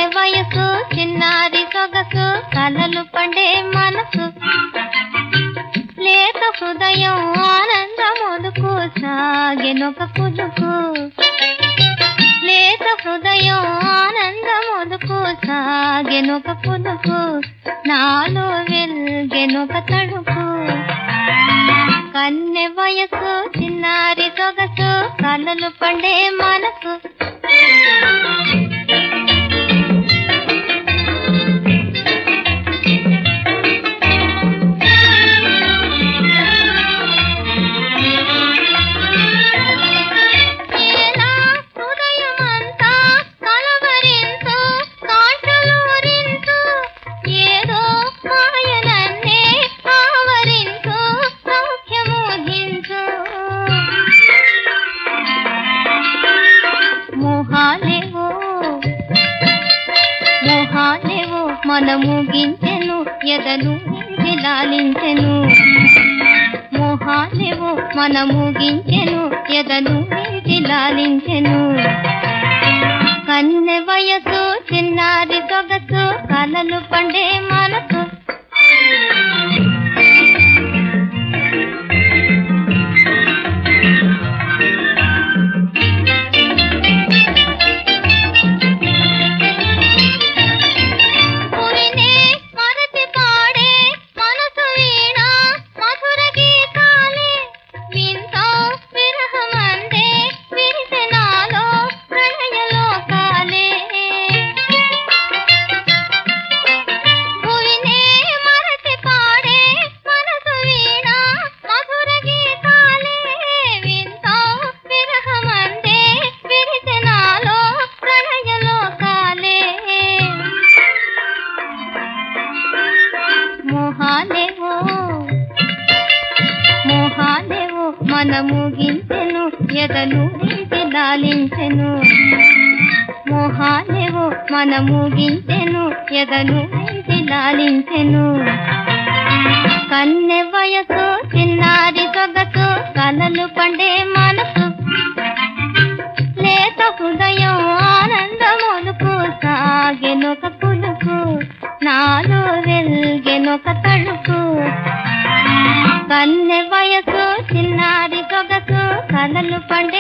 వయసు చిన్నారి సొగసు కలలు పండే మనసు లేత హృదయం ఆనందముదుకు సాగెనొక కుదుకు లేత హృదయం ఆనందముదుకు సాగెనొక కుదుకు నాలో వెల్గెనొక తడుకు కన్నె వయసు చిన్నారి సొగసు కలలు పండే మనసు ఏలా హృదయమంతా కలవరించు కాంటలూరించు ఏదో మాయనన్నే ఆవరించు సౌఖ్యమోహించు మోహాలేవో మోహాలేవో మనము గించెను ఎదను లాలించెను మోహాలేవో మనము గించెను ఎదను లాలించెను కన్నె వయసు చిన్నారి సొగసు కలలు పండే మనసు పురినే మరచి పాడే మనసు వీణ మధుర గీతాలే వింతో విరహమందే విరిసె నాలో ప్రణయలోకాలే భువినే మరచి పాడే మనసు వీణ మధుర గీతాలే వింతో విరహమందే విరిసె నాలో ప్రణయలోకాలే మోహాలేవో మోహాలేవో మనము గించెను ఎదను వీటి లాలించెను మోహాలేవో మనము గించెను ఎదను వీటి లాలించెను కన్నె వయసు చిన్నారి సొగసు కలలు పండే మనసు లేత హృదయం ఆనందములుకు సాగెనొక పులుకు నాలో వెల్గెనొక తడుకు కన్నె వయసు చిన్నారి సొగసు కలలు పండే